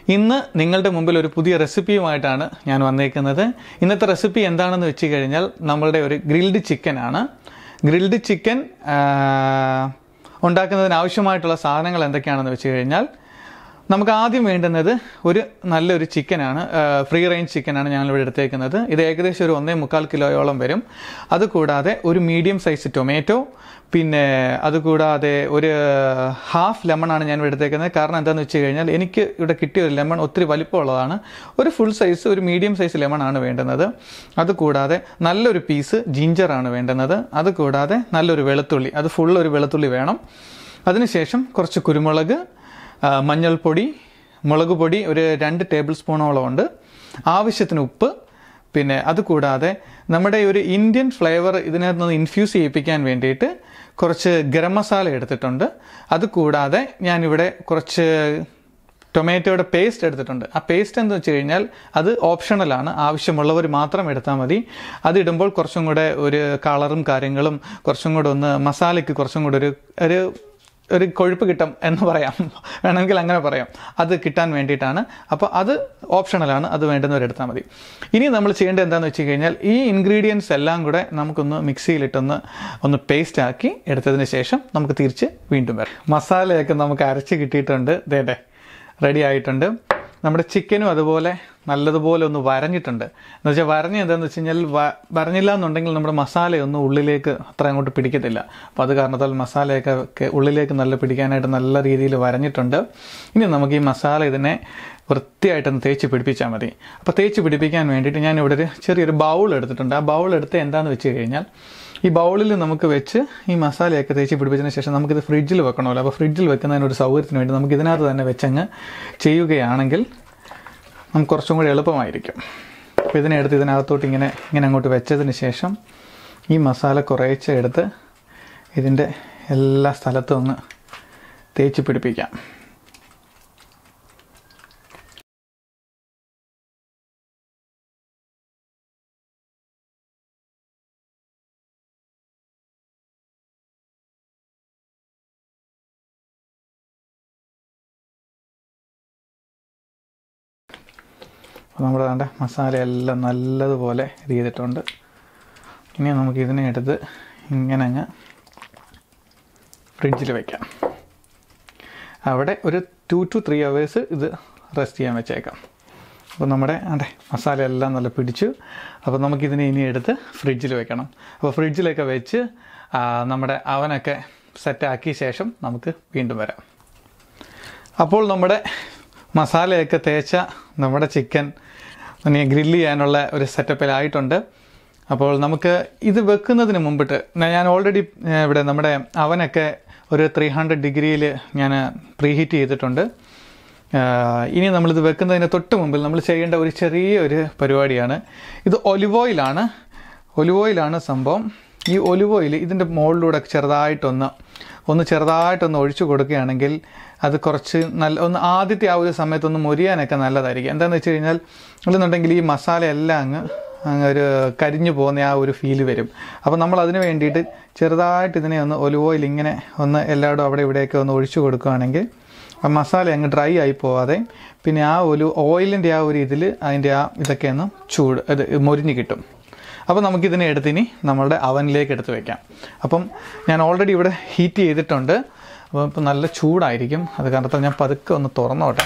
ഇന്ന് നിങ്ങളുടെ മുമ്പിൽ ഒരു പുതിയ റെസിപ്പിയുമായിട്ടാണ് ഞാൻ വന്നേക്കുന്നത് ഇന്നത്തെ റെസിപ്പി എന്താണെന്ന് വെച്ച് കഴിഞ്ഞാൽ നമ്മളുടെ ഒരു ഗ്രിൽഡ് ചിക്കൻ ആണ് ഗ്രിൽഡ് ചിക്കൻ ഉണ്ടാക്കുന്നതിന് ആവശ്യമായിട്ടുള്ള സാധനങ്ങൾ എന്തൊക്കെയാണെന്ന് വെച്ച് കഴിഞ്ഞാൽ നമുക്ക് ആദ്യം വേണ്ടുന്നത് ഒരു നല്ലൊരു ചിക്കനാണ് ഫ്രീ റേഞ്ച് ചിക്കനാണ് ഞങ്ങളിവിടെ എടുത്തേക്കുന്നത് ഇത് ഏകദേശം ഒരു ഒന്നേ മുക്കാൽ കിലോയോളം വരും അതുകൂടാതെ ഒരു മീഡിയം സൈസ് ടൊമാറ്റോ പിന്നെ അതുകൂടാതെ ഒരു ഹാഫ് ലെമണാണ് ഞാൻ ഇവിടെ എടുത്തേക്കുന്നത് കാരണം എന്താണെന്ന് വെച്ച് കഴിഞ്ഞാൽ എനിക്ക് ഇവിടെ കിട്ടിയ ഒരു ലെമൺ ഒത്തിരി വലിപ്പമുള്ളതാണ് ഒരു ഫുൾ സൈസ് ഒരു മീഡിയം സൈസ് ലെമണാണ് വേണ്ടുന്നത് അതുകൂടാതെ നല്ലൊരു പീസ് ജിഞ്ചറാണ് വേണ്ടുന്നത് അതുകൂടാതെ നല്ലൊരു വെളുത്തുള്ളി അത് ഫുൾ ഒരു വെളുത്തുള്ളി വേണം അതിനുശേഷം കുറച്ച് കുരുമുളക് ആ, മഞ്ഞൾപ്പൊടി മുളക് പൊടി ഒരു രണ്ട് ടേബിൾ സ്പൂണോളം ഉണ്ട് ആവശ്യത്തിന് ഉപ്പ് പിന്നെ അതുകൂടാതെ നമ്മുടെ ഒരു ഇന്ത്യൻ ഫ്ലേവർ ഇതിനകത്ത് നിന്ന് ഇൻഫ്യൂസ് ചെയ്യിപ്പിക്കാൻ വേണ്ടിയിട്ട് കുറച്ച് ഗരം മസാല എടുത്തിട്ടുണ്ട് അതുകൂടാതെ ഞാനിവിടെ കുറച്ച് ടൊമാറ്റോയുടെ പേസ്റ്റ് എടുത്തിട്ടുണ്ട് ആ പേസ്റ്റ് എന്ന് വെച്ച് കഴിഞ്ഞാൽ അത് ഓപ്ഷണലാണ് ആവശ്യമുള്ളവർ മാത്രം എടുത്താൽ മതി അതിടുമ്പോൾ കുറച്ചും കൂടെ ഒരു കളറും കാര്യങ്ങളും കുറച്ചും കൂടെ ഒന്ന് മസാലയ്ക്ക് കുറച്ചും കൂടെ ഒരു ഒരു ഒരു കൊഴുപ്പ് കിട്ടും എന്ന് പറയാം വേണമെങ്കിൽ അങ്ങനെ പറയാം അത് കിട്ടാൻ വേണ്ടിയിട്ടാണ് അപ്പോൾ അത് ഓപ്ഷണലാണ് അത് വേണ്ടുന്നവരെടുത്താൽ മതി ഇനി നമ്മൾ ചെയ്യേണ്ടത് എന്താണെന്ന് വെച്ച് കഴിഞ്ഞാൽ ഈ ഇൻഗ്രീഡിയൻസ് എല്ലാം കൂടെ നമുക്കൊന്ന് മിക്സിയിലിട്ടൊന്ന് ഒന്ന് പേസ്റ്റ് ആക്കി എടുത്തതിന് ശേഷം നമുക്ക് തിരിച്ച് വീണ്ടും വരാം മസാലയൊക്കെ നമുക്ക് അരച്ച് കിട്ടിയിട്ടുണ്ട് ദേടെ റെഡി ആയിട്ടുണ്ട് നമ്മുടെ ചിക്കനും അതുപോലെ നല്ലതുപോലെ ഒന്ന് വരഞ്ഞിട്ടുണ്ട് എന്ന് വെച്ചാൽ വരഞ്ഞ് എന്താണെന്ന് വെച്ച് കഴിഞ്ഞാൽ വ- വരഞ്ഞില്ല എന്നുണ്ടെങ്കിൽ നമ്മുടെ മസാലയൊന്നും ഉള്ളിലേക്ക് അത്ര അങ്ങോട്ട് പിടിക്കത്തില്ല അപ്പോൾ അത് കാരണത്താൽ മസാലയൊക്കെ ഒക്കെ ഉള്ളിലേക്ക് നല്ല പിടിക്കാനായിട്ട് നല്ല രീതിയിൽ വരഞ്ഞിട്ടുണ്ട് ഇനി നമുക്ക് ഈ മസാല ഇതിനെ വൃത്തിയായിട്ടൊന്ന് തേച്ച് പിടിപ്പിച്ചാൽ മതി അപ്പോൾ തേച്ച് പിടിപ്പിക്കാൻ വേണ്ടിയിട്ട് ഞാൻ ഇവിടെ ഒരു ചെറിയൊരു ബൗൾ എടുത്തിട്ടുണ്ട് ആ ബൗൾ എടുത്ത് എന്താണെന്ന് വെച്ച് കഴിഞ്ഞാൽ ഈ ബൗളിൽ നമുക്ക് വെച്ച് ഈ മസാലയൊക്കെ തേച്ച് പിടിപ്പിച്ചതിന് ശേഷം നമുക്കിത് ഫ്രിഡ്ജിൽ വെക്കണമല്ലോ അപ്പോൾ ഫ്രിഡ്ജിൽ വെക്കുന്നതിന് ഒരു സൗകര്യത്തിന് വേണ്ടി നമുക്ക് ഇതിനകത്ത് തന്നെ വെച്ചങ്ങ് ചെയ്യുകയാണെങ്കിൽ നമുക്ക് കുറച്ചും കൂടി എളുപ്പമായിരിക്കും അപ്പോൾ ഇതിനെ എടുത്ത് ഇതിനകത്തോട്ട് ഇങ്ങനെ ഇങ്ങനെ അങ്ങോട്ട് വെച്ചതിന് ശേഷം ഈ മസാല കുറേശ്ശെ എടുത്ത് ഇതിൻ്റെ എല്ലാ സ്ഥലത്തും ഒന്ന് തേച്ച് പിടിപ്പിക്കാം അപ്പോൾ നമ്മുടെ വേണ്ട മസാല എല്ലാം നല്ലതുപോലെ ചെയ്തിട്ടുണ്ട് ഇനി നമുക്ക് ഇതിനെ എടുത്ത് ഇങ്ങനെ അങ്ങ് ഫ്രിഡ്ജിൽ വെക്കാം അവിടെ ഒരു ടു ടു ത്രീ അവേഴ്സ് ഇത് റെസ്റ്റ് ചെയ്യാൻ വെച്ചേക്കാം അപ്പോൾ നമ്മുടെ അതെ മസാല എല്ലാം നല്ല പിടിച്ചു അപ്പോൾ നമുക്കിതിനെ ഇനി എടുത്ത് ഫ്രിഡ്ജിൽ വെക്കണം അപ്പോൾ ഫ്രിഡ്ജിലൊക്കെ വെച്ച് ആ, നമ്മുടെ അവനൊക്കെ സെറ്റാക്കിയ ശേഷം നമുക്ക് വീണ്ടും വരാം അപ്പോൾ നമ്മുടെ മസാലയൊക്കെ തേച്ച നമ്മുടെ ചിക്കൻ ഇനി ഗ്രില്ല് ചെയ്യാനുള്ള ഒരു സെറ്റപ്പിലായിട്ടുണ്ട് അപ്പോൾ നമുക്ക് ഇത് വെക്കുന്നതിന് മുമ്പിട്ട് ഞാൻ ഓൾറെഡി ഇവിടെ നമ്മുടെ അവനൊക്കെ ഒരു ത്രീ ഹൺഡ്രഡ് ഡിഗ്രിയിൽ ഞാൻ പ്രീഹീറ്റ് ചെയ്തിട്ടുണ്ട് ആഹ് ഇനി നമ്മളിത് വെക്കുന്നതിന് തൊട്ട് മുമ്പിൽ നമ്മൾ ചെയ്യേണ്ട ഒരു ചെറിയ ഒരു പരിപാടിയാണ് ഇത് ഒലിവ് ഓയിലാണ് ഒലിവ് ഓയിലാണ് സംഭവം ഈ ഒലിവ് ഓയിൽ ഇതിൻ്റെ മുകളിലൂടെ ചെറുതായിട്ടൊന്ന് ഒന്ന് ചെറുതായിട്ടൊന്ന് ഒഴിച്ചു കൊടുക്കുകയാണെങ്കിൽ അത് കുറച്ച് നല്ല ഒന്ന് ആദ്യത്തെ ആ ഒരു സമയത്തൊന്ന് മൊരിയാനൊക്കെ നല്ലതായിരിക്കും എന്താണെന്ന് വെച്ച് കഴിഞ്ഞാൽ അല്ലെന്നുണ്ടെങ്കിൽ ഈ മസാല എല്ലാം അങ്ങ് അങ്ങ് ഒരു കരിഞ്ഞു പോകുന്ന ആ ഒരു ഫീല് വരും അപ്പോൾ നമ്മൾ അതിന് വേണ്ടിയിട്ട് ചെറുതായിട്ട് ഇതിനെ ഒന്ന് ഒലിവ് ഓയിൽ ഇങ്ങനെ ഒന്ന് എല്ലായിടും അവിടെ ഇവിടെയൊക്കെ ഒന്ന് ഒഴിച്ചു കൊടുക്കുകയാണെങ്കിൽ ആ മസാല അങ്ങ് ഡ്രൈ ആയി പോവാതെ പിന്നെ ആ ഒരു ഓയിലിൻ്റെ ആ ഒരു ഇതിൽ അതിൻ്റെ ആ ഇതൊക്കെ ഒന്ന് ചൂട് ഇത് മൊരിഞ്ഞ് കിട്ടും അപ്പോൾ നമുക്കിതിനെ എടുത്തിനി നമ്മളുടെ അവനിലേക്ക് എടുത്ത് വെക്കാം അപ്പം ഞാൻ ഓൾറെഡി ഇവിടെ ഹീറ്റ് ചെയ്തിട്ടുണ്ട് അപ്പോൾ ഇപ്പം നല്ല ചൂടായിരിക്കും അത് കാരണത്താൽ ഞാൻ പതുക്കെ ഒന്ന് തുറന്നോട്ടെ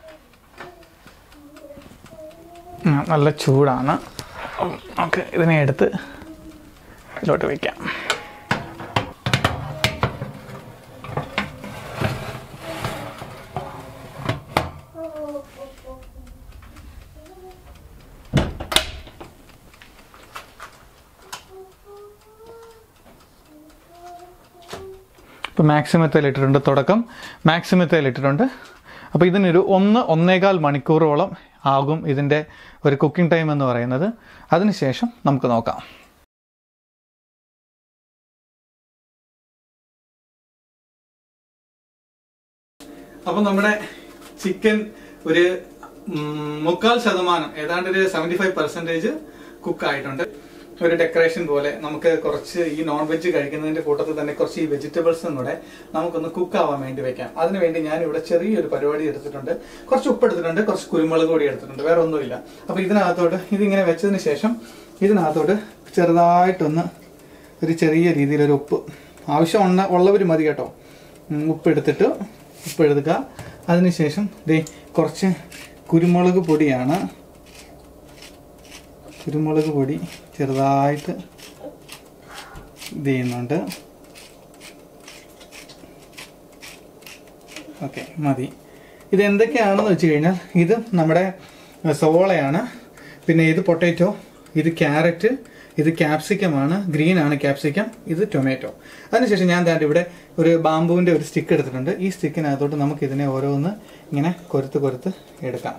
ഉം, നല്ല ചൂടാണ് ഓക്കെ ഇതിനെ എടുത്ത് ഇതിലോട്ട് വയ്ക്കാം ഇപ്പോൾ മാക്സിമത്തിൽ ഇട്ടിട്ടുണ്ട് തുടക്കം മാക്സിമത്തിൽ ഇട്ടിട്ടുണ്ട് അപ്പോൾ ഇതിനൊരു ഒന്ന് ഒന്നേകാൽ മണിക്കൂറോളം ആകും ഇതിൻ്റെ ഒരു കുക്കിംഗ് ടൈം എന്ന് പറയുന്നത് അതിനുശേഷം നമുക്ക് നോക്കാം അപ്പോൾ നമ്മുടെ ചിക്കൻ ഒരു ഉം, മുക്കാൽ ശതമാനം ഏതാണ്ട് ഒരു സെവൻറ്റി ഫൈവ് പെർസെൻറ്റേജ് കുക്ക് ആയിട്ടുണ്ട് ഒരു ഡെക്കറേഷൻ പോലെ നമുക്ക് കുറച്ച് ഈ നോൺ വെജ് കഴിക്കുന്നതിന്റെ കൂട്ടത്തിൽ തന്നെ കുറച്ച് ഈ വെജിറ്റബിൾസും കൂടെ നമുക്കൊന്ന് കുക്ക് ആവാൻ വേണ്ടി വെക്കാം അതിനുവേണ്ടി ഞാൻ ഇവിടെ ചെറിയൊരു പരിപാടി എടുത്തിട്ടുണ്ട് കുറച്ച് ഉപ്പ് എടുത്തിട്ടുണ്ട് കുറച്ച് കുരുമുളക് പൊടി എടുത്തിട്ടുണ്ട് വേറെ ഒന്നുമില്ല അപ്പൊ ഇതിനകത്തോട്ട് ഇതിങ്ങനെ വെച്ചതിന് ശേഷം ഇതിനകത്തോട്ട് ചെറുതായിട്ടൊന്ന് ഒരു ചെറിയ രീതിയിലൊരു ഉപ്പ് ആവശ്യം ഉള്ള ഉള്ളവർ മതി കേട്ടോ ഉം, ഉപ്പ് എടുത്തിട്ട് ഉപ്പ് എടുക്കുക അതിനുശേഷം ദേ കുറച്ച് കുരുമുളക് പൊടിയാണ് കുരുമുളക് പൊടി ചെറുതായിട്ട് ഇത് ചെയ്യുന്നുണ്ട് ഓക്കെ മതി ഇത് എന്തൊക്കെയാണെന്ന് വെച്ച് കഴിഞ്ഞാൽ ഇത് നമ്മുടെ സവോളയാണ് പിന്നെ ഇത് പൊട്ടാറ്റോ ഇത് ക്യാരറ്റ് ഇത് ക്യാപ്സിക്കമാണ് ഗ്രീൻ ആണ് ക്യാപ്സിക്കം ഇത് ടൊമാറ്റോ അതിനുശേഷം ഞാൻ ദാണ്ട് ഇവിടെ ഒരു ബാമ്പുവിൻ്റെ ഒരു സ്റ്റിക്ക് എടുത്തിട്ടുണ്ട് ഈ സ്റ്റിക്കിനകത്തോട്ട് നമുക്ക് ഇതിനെ ഓരോന്ന് ഇങ്ങനെ കൊരുത്ത് കൊരുത്ത് എടുക്കാം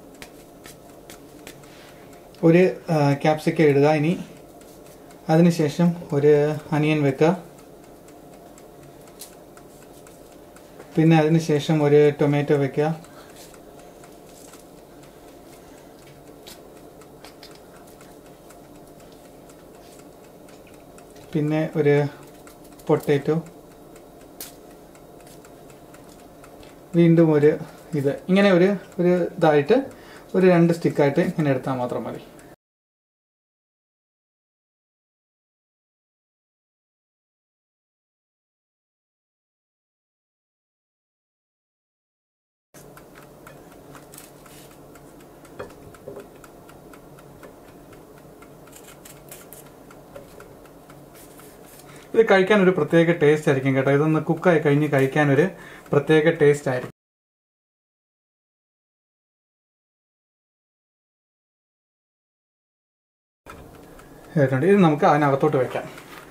ഒരു ക്യാപ്സിക്കം ഇടുക ഇനി അതിനുശേഷം ഒരു അനിയൻ വെക്കുക പിന്നെ അതിനുശേഷം ഒരു ടൊമാറ്റോ വെക്കുക പിന്നെ ഒരു പൊട്ടേറ്റോ വീണ്ടും ഒരു ഇത് ഇങ്ങനെ ഒരു ഒരു ഇതായിട്ട് ഒരു രണ്ട് സ്റ്റിക്കായിട്ട് ഇങ്ങനെ എടുത്താൽ മാത്രം മതി ഇത് കഴിക്കാൻ ഒരു പ്രത്യേക ടേസ്റ്റ് ആയിരിക്കും കേട്ടോ ഇതൊന്ന് കുക്കായി കഴിഞ്ഞ് കഴിക്കാൻ ഒരു പ്രത്യേക ടേസ്റ്റ് ആയിരിക്കും കേട്ടുണ്ട് ഇത് നമുക്ക് അതിനകത്തോട്ട് വെക്കാം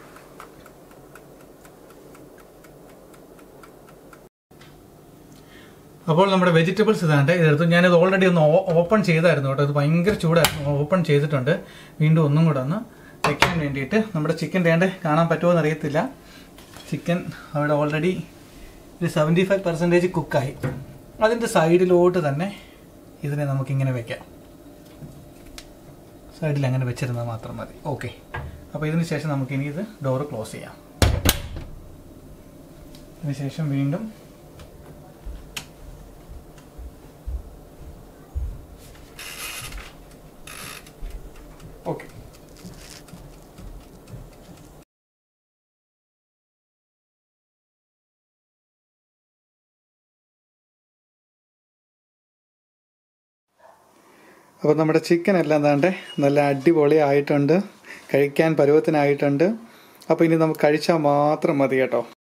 അപ്പോൾ നമ്മുടെ വെജിറ്റബിൾസ് ഇതാണ്ട് ഇതെടുത്തു ഞാനിത് ഓൾറെഡി ഒന്ന് ഓപ്പൺ ചെയ്തായിരുന്നു കേട്ടോ ഇത് ഭയങ്കര ചൂടായിരുന്നു ഓപ്പൺ ചെയ്തിട്ടുണ്ട് വീണ്ടും ഒന്നും കൂടെ ഒന്ന് വെക്കാൻ വേണ്ടിയിട്ട് നമ്മുടെ ചിക്കൻ വേണ്ട കാണാൻ പറ്റുമോ എന്ന് അറിയത്തില്ല ചിക്കൻ അവിടെ ഓൾറെഡി ഒരു സെവൻറ്റി ഫൈവ് പെർസെൻറ്റേജ് കുക്കായി അതിൻ്റെ സൈഡിലോട്ട് തന്നെ ഇതിനെ നമുക്കിങ്ങനെ വെക്കാം സൈഡിൽ അങ്ങനെ വെച്ചിരുന്നാൽ മാത്രം മതി ഓക്കെ അപ്പോൾ ഇതിന് ശേഷം നമുക്കിനി ഇത് ഡോറ് ക്ലോസ് ചെയ്യാം അതിനുശേഷം വീണ്ടും ഓക്കെ അപ്പോൾ നമ്മുടെ ചിക്കൻ എല്ലാം താണ്ടെ നല്ല അടിപൊളി ആയിട്ടുണ്ട് കഴിക്കാൻ പരുവത്തിനായിട്ടുണ്ട് അപ്പോൾ ഇനി നമുക്ക് കഴിച്ചാൽ മാത്രം മതി കേട്ടോ